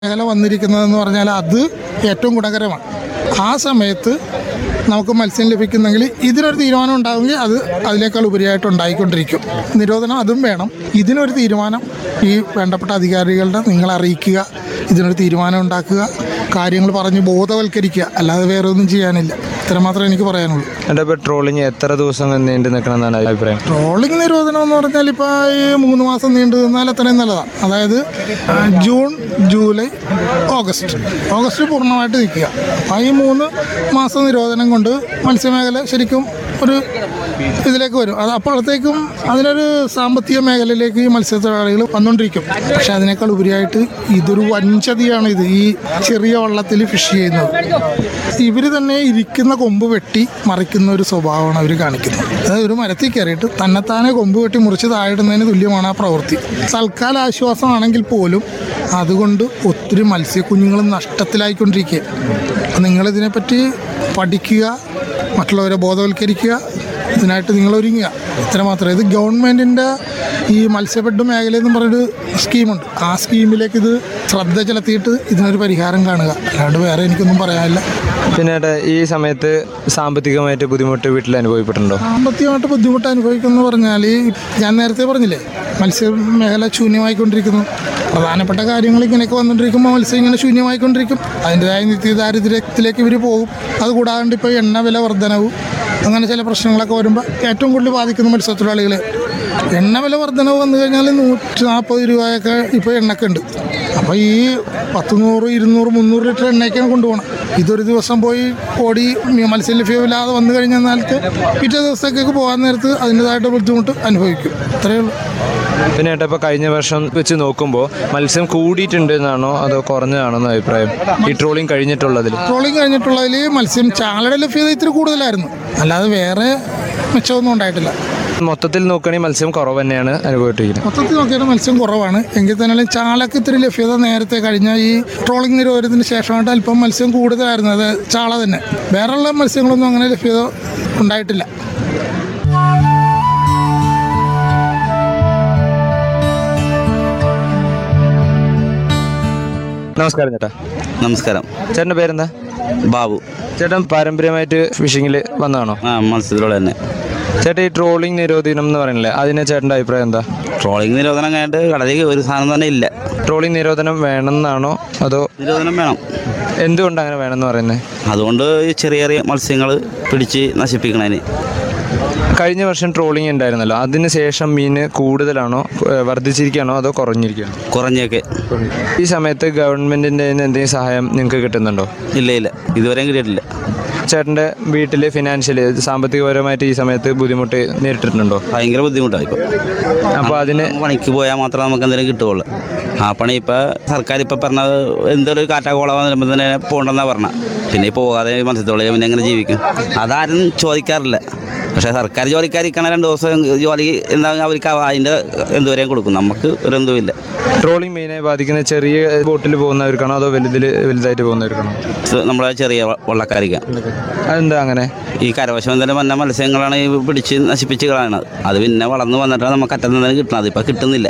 മേഖല വന്നിരിക്കുന്നതെന്ന് പറഞ്ഞാൽ അത് ഏറ്റവും ഗുണകരമാണ് ആ സമയത്ത് നമുക്ക് മത്സ്യം ലഭിക്കുന്നെങ്കിൽ ഇതിനൊരു തീരുമാനം ഉണ്ടാകുമെങ്കിൽ അത് അതിനേക്കാൾ ഉപരിയായിട്ട് ഉണ്ടായിക്കൊണ്ടിരിക്കും നിരോധനം അതും വേണം ഇതിനൊരു തീരുമാനം ഈ വേണ്ടപ്പെട്ട അധികാരികളുടെ നിങ്ങളെ അറിയിക്കുക ഇതിനൊരു തീരുമാനം ഉണ്ടാക്കുക കാര്യങ്ങൾ പറഞ്ഞ് ബോധവൽക്കരിക്കുക അല്ലാതെ വേറെ ഒന്നും ചെയ്യാനില്ല ഇത്ര മാത്രമേ എനിക്ക് പറയാനുള്ളൂ എൻ്റെ ഇപ്പോൾ ട്രോളിങ് എത്ര ദിവസം നീണ്ടു നിൽക്കണമെന്നാണ് അഭിപ്രായം ട്രോളിംഗ് നിരോധനം എന്ന് പറഞ്ഞാൽ ഇപ്പോൾ ഈ മൂന്ന് മാസം നീണ്ടു നിന്നാൽ അത്രയും നല്ലതാണ് അതായത് ആ, ജൂൺ ജൂലൈ ഓഗസ്റ്റ് ഓഗസ്റ്റ് പൂർണ്ണമായിട്ട് നിൽക്കുക അപ്പോൾ ഈ മൂന്ന് മാസം നിരോധനം കൊണ്ട് മത്സ്യമേഖല ശരിക്കും ഒരു ഇതിലേക്ക് വരും അത് അപ്പോഴത്തേക്കും അതിനൊരു സാമ്പത്തിക മേഖലയിലേക്ക് ഈ മത്സ്യത്തൊഴിലാളികൾ വന്നുകൊണ്ടിരിക്കും പക്ഷെ അതിനേക്കാൾ ഉപരിയായിട്ട് ഇതൊരു വഞ്ചതിയാണ് ഇത് ഈ ചെറിയ വള്ളത്തിൽ ഫിഷ് ചെയ്യുന്നത് ഇവർ തന്നെ ഇരിക്കുന്ന കൊമ്പ് വെട്ടി മറിക്കുന്ന ഒരു സ്വഭാവമാണ് അവർ കാണിക്കുന്നത് അതായത് ഒരു മരത്തിൽ കയറിയിട്ട് തന്നെത്താനെ കൊമ്പ് വെട്ടി മുറിച്ച് താഴെടുന്നതിന് തുല്യമാണ് ആ പ്രവൃത്തി തൽക്കാല ആശ്വാസമാണെങ്കിൽ പോലും അതുകൊണ്ട് ഒത്തിരി മത്സ്യക്കുഞ്ഞുങ്ങൾ നഷ്ടത്തിലായിക്കൊണ്ടിരിക്കുക അപ്പം നിങ്ങളിതിനെപ്പറ്റി പഠിക്കുക മറ്റുള്ളവരെ ബോധവൽക്കരിക്കുക ഇതിനായിട്ട് നിങ്ങൾ ഒരുങ്ങുക ഇത്ര മാത്രമേ ഇത് ഗവൺമെൻറ്റിൻ്റെ ഈ മത്സ്യബെഡ് മേഖല എന്ന് പറഞ്ഞൊരു സ്കീമുണ്ട് ആ സ്കീമിലേക്ക് ഇത് ശ്രദ്ധ ചെലുത്തിയിട്ട് ഇതിനൊരു പരിഹാരം കാണുക അല്ലാണ്ട് വേറെ എനിക്കൊന്നും പറയാനില്ല പിന്നെ ഏട്ടാ ഈ സമയത്ത് സാമ്പത്തികമായിട്ട് ബുദ്ധിമുട്ട് വീട്ടിൽ അനുഭവപ്പെട്ടിട്ടുണ്ടോ സാമ്പത്തികമായിട്ട് ബുദ്ധിമുട്ട് അനുഭവിക്കുന്നു പറഞ്ഞാൽ ഞാൻ നേരത്തെ പറഞ്ഞില്ലേ മത്സ്യ മേഖല ശൂന്യമായിക്കൊണ്ടിരിക്കുന്നു പ്രധാനപ്പെട്ട കാര്യങ്ങൾ ഇങ്ങനെയൊക്കെ വന്നുകൊണ്ടിരിക്കുമ്പോൾ മത്സ്യം ഇങ്ങനെ ശൂന്യമായിക്കൊണ്ടിരിക്കും അതിൻ്റെതായ നിത്യദാരിദ്ര്യത്തിലേക്ക് ഇവർ പോകും അതുകൂടാണ്ട് ഇപ്പോൾ എണ്ണ വില വർധനവ് അങ്ങനെ ചില പ്രശ്നങ്ങളൊക്കെ വരുമ്പോൾ ഏറ്റവും കൂടുതൽ ബാധിക്കുന്ന മത്സ്യത്തൊഴിലാളികളെ എണ്ണ വില വർധനവ് വന്നു കഴിഞ്ഞാൽ നൂറ്റി നാൽപ്പത് രൂപയൊക്കെ ഇപ്പോൾ എണ്ണയ്ക്ക് ഉണ്ട് അപ്പോൾ ഈ പത്ത് നൂറ് ഇരുന്നൂറ് മുന്നൂറ് ലിറ്റർ എണ്ണയ്ക്കാണ് കൊണ്ടുപോകണം ഇതൊരു ദിവസം പോയി ഓടി മത്സ്യം ലഭ്യമില്ലാതെ വന്നു കഴിഞ്ഞാൽക്ക് പിറ്റേ ദിവസത്തേക്ക് പോകാൻ നേരത്ത് അതിൻ്റെതായിട്ട് ബുദ്ധിമുട്ട് അനുഭവിക്കും അത്രയേ ഉള്ളൂ പിന്നെ ഏട്ടാ ഇപ്പോൾ കഴിഞ്ഞ വർഷം വെച്ച് നോക്കുമ്പോൾ മത്സ്യം കൂടിയിട്ടുണ്ട് എന്നാണോ അതോ കുറഞ്ഞതാണോ എന്ന് അഭിപ്രായം ഈ ട്രോളിങ് കഴിഞ്ഞിട്ടുള്ളതിൽ ട്രോളിങ് കഴിഞ്ഞിട്ടുള്ളതിൽ മത്സ്യം ചാളയുടെ ലഭ്യത ഇത്തിരി കൂടുതലായിരുന്നു അല്ലാതെ വേറെ മെച്ചമൊന്നും ഉണ്ടായിട്ടില്ല മൊത്തത്തിൽ നോക്കുകയാണെങ്കിൽ മത്സ്യം കുറവ് തന്നെയാണ് അനുഭവപ്പെട്ടിരിക്കുന്നത് മൊത്തത്തിൽ നോക്കിയാൽ മത്സ്യം കുറവാണ് എങ്കിൽ തന്നെ ചാളക്ക് ഇത്തിരി ലഭ്യത നേരത്തെ കഴിഞ്ഞ ഈ ട്രോളിംഗ് നിരോധനത്തിന് ശേഷമായിട്ട് അല്പം മത്സ്യം കൂടുതലായിരുന്നു അത് ചാള തന്നെ വേറെയുള്ള മത്സ്യങ്ങളൊന്നും അങ്ങനെ ലഭ്യത ഉണ്ടായിട്ടില്ല നമസ്കാരം ചേട്ടാ നമസ്കാരം ചേട്ടൻ്റെ പേരെന്താ ബാബു ചേട്ടൻ പാരമ്പര്യമായിട്ട് ഫിഷിങ്ങിൽ വന്നതാണോ ആ മത്സ്യത്തിലൂടെ തന്നെ ചേട്ടാ ഈ ട്രോളിംഗ് നിരോധനം എന്ന് പറയുന്നില്ലേ അതിനെ ചേട്ടൻ്റെ അഭിപ്രായം എന്താ ട്രോളിംഗ് നിരോധനം കഴിഞ്ഞിട്ട് കടലിൽ ഒരു സാധനം തന്നെ ഇല്ല ട്രോളിംഗ് നിരോധനം വേണമെന്നാണോ അതോ നിരോധനം വേണം എന്തുകൊണ്ട് അങ്ങനെ വേണമെന്ന് പറയുന്നത് അതുകൊണ്ട് ഈ ചെറിയ ചെറിയ മത്സ്യങ്ങൾ പിടിച്ച് നശിപ്പിക്കണതിന് കഴിഞ്ഞ വർഷം ട്രോളിംഗ് ഉണ്ടായിരുന്നല്ലോ അതിന് ശേഷം മീൻ കൂടുതലാണോ ഏഹ് വർദ്ധിച്ചിരിക്കുകയാണോ അതോ കുറഞ്ഞിരിക്കുകയാണോ കുറഞ്ഞൊക്കെ ഈ സമയത്ത് ഗവൺമെന്റിന്റെ കയ്യിൽ നിന്ന് എന്തെങ്കിലും സഹായം നിങ്ങൾക്ക് കിട്ടുന്നുണ്ടോ ഇല്ല ഇല്ല ഇതുവരെയും കിട്ടിയിട്ടില്ല ചേട്ടൻ്റെ വീട്ടിൽ ഫിനാൻഷ്യലി സാമ്പത്തികപരമായിട്ട് ഈ സമയത്ത് ബുദ്ധിമുട്ട് നേരിട്ടിട്ടുണ്ടോ ഭയങ്കര ബുദ്ധിമുട്ടാണ് ഇപ്പോൾ അപ്പോൾ അതിന് പണിക്ക് പോയാൽ മാത്രമേ നമുക്ക് എന്തെങ്കിലും കിട്ടുകയുള്ളൂ ആ പണി ഇപ്പോൾ സർക്കാർ ഇപ്പോൾ പറഞ്ഞത് എന്തൊരു കാറ്റാക്കോള വരുമ്പോൾ തന്നെ പോകണ്ടെന്നാണ് പറഞ്ഞത് പിന്നെ ഈ പോകാതെ മത്സ്യത്തൊഴിലാളി പിന്നെ എങ്ങനെ ജീവിക്കും അതാരും ചോദിക്കാറില്ല പക്ഷേ സർക്കാർ ജോലിക്കാരിക്കണ രണ്ട് ദിവസം ജോലി എന്താ അവർക്ക് അതിൻ്റെ എന്തുവരെയും കൊടുക്കും നമുക്ക് ഒരു എന്തുമില്ല ട്രോളിംഗ് മെയിനായി ബാധിക്കുന്ന ചെറിയ ബോട്ടിൽ പോകുന്നവർക്കാണോ അതോ വലുതിൽ വലുതായിട്ട് പോകുന്നവർക്കാണോ ഇത് നമ്മളെ ചെറിയ വ- വള്ളക്കാരിക്ക അതെന്താ അങ്ങനെ ഈ കരവശം തന്നെ വന്ന മത്സ്യങ്ങളാണ് ഈ പിടിച്ച് നശിപ്പിച്ച് കളയണത് അത് പിന്നെ വളർന്ന് വന്നിട്ടാണ് നമുക്ക് അറ്റത്ത് നിന്ന് കിട്ടണത് ഇപ്പം കിട്ടുന്നില്ല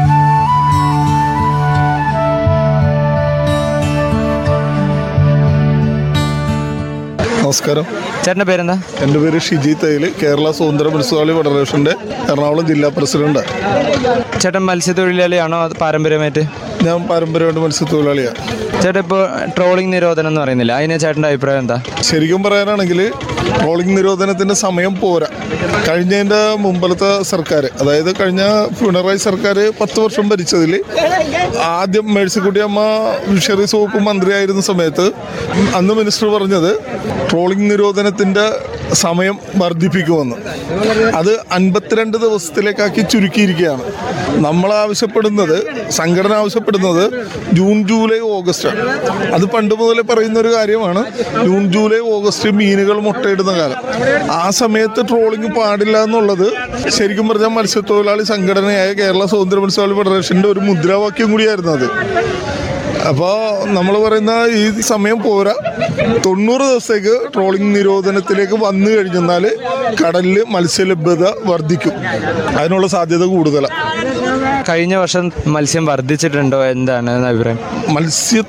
നമസ്കാരം ചേട്ടൻ്റെ പേരെന്താ എൻ്റെ പേര് ഷിജി തൈല് കേരള സ്വതന്ത്ര മുനിസിപ്പാലിറ്റി ഫെഡറേഷൻ്റെ എറണാകുളം ജില്ലാ പ്രസിഡന്റ് ചേട്ടൻ മത്സ്യത്തൊഴിലാളിയാണോ അത് പാരമ്പര്യമായിട്ട് ഞാൻ പാരമ്പര്യമായിട്ട് മത്സ്യത്തൊഴിലാളിയാണ് ചേട്ടൻ ഇപ്പോൾ ട്രോളിംഗ് നിരോധനം എന്ന് പറയുന്നില്ല അതിനെ ചേട്ടൻ്റെ അഭിപ്രായം എന്താ ശരിക്കും പറയാനാണെങ്കിൽ ട്രോളിംഗ് നിരോധനത്തിൻ്റെ സമയം പോരാ കഴിഞ്ഞതിൻ്റെ മുമ്പലത്തെ സർക്കാർ അതായത് കഴിഞ്ഞ പിണറായി സർക്കാർ പത്ത് വർഷം ഭരിച്ചതിൽ ആദ്യം മേഴ്സിക്കുട്ടിയമ്മ ഫിഷറീസ് വകുപ്പ് മന്ത്രിയായിരുന്ന സമയത്ത് അന്ന് മിനിസ്റ്റർ പറഞ്ഞത് ട്രോളിംഗ് നിരോധനത്തിൻ്റെ സമയം വർദ്ധിപ്പിക്കുമെന്ന് അത് അൻപത്തിരണ്ട് ദിവസത്തിലേക്കാക്കി ചുരുക്കിയിരിക്കുകയാണ് നമ്മൾ ആവശ്യപ്പെടുന്നത് സംഘടന ആവശ്യപ്പെടുന്നത് ജൂൺ ജൂലൈ ഓഗസ്റ്റ് ആണ് അത് പണ്ട് മുതലേ പറയുന്ന ഒരു കാര്യമാണ് ജൂൺ ജൂലൈ ഓഗസ്റ്റ് മീനുകൾ മുട്ടയിടുന്ന കാലം ആ സമയത്ത് ട്രോളിംഗ് പാടില്ല എന്നുള്ളത് ശരിക്കും പറഞ്ഞാൽ മത്സ്യത്തൊഴിലാളി സംഘടനയായ കേരള സ്വതന്ത്ര മുനിസിപ്പാലിറ്റി ഫെഡറേഷൻ്റെ ഒരു മുദ്രാവാക്യം കൂടിയായിരുന്നു അത് അപ്പോൾ നമ്മൾ പറയുന്ന ഈ സമയം പോരാ തൊണ്ണൂറ് ദിവസത്തേക്ക് ട്രോളിംഗ് നിരോധനത്തിലേക്ക് വന്നു കഴിഞ്ഞെന്നാൽ കടലിൽ മത്സ്യലഭ്യത വർദ്ധിക്കും അതിനുള്ള സാധ്യത കൂടുതലാണ് കഴിഞ്ഞ വർഷം മത്സ്യം വർദ്ധിച്ചിട്ടുണ്ടോ എന്താണ് അഭിപ്രായം മത്സ്യ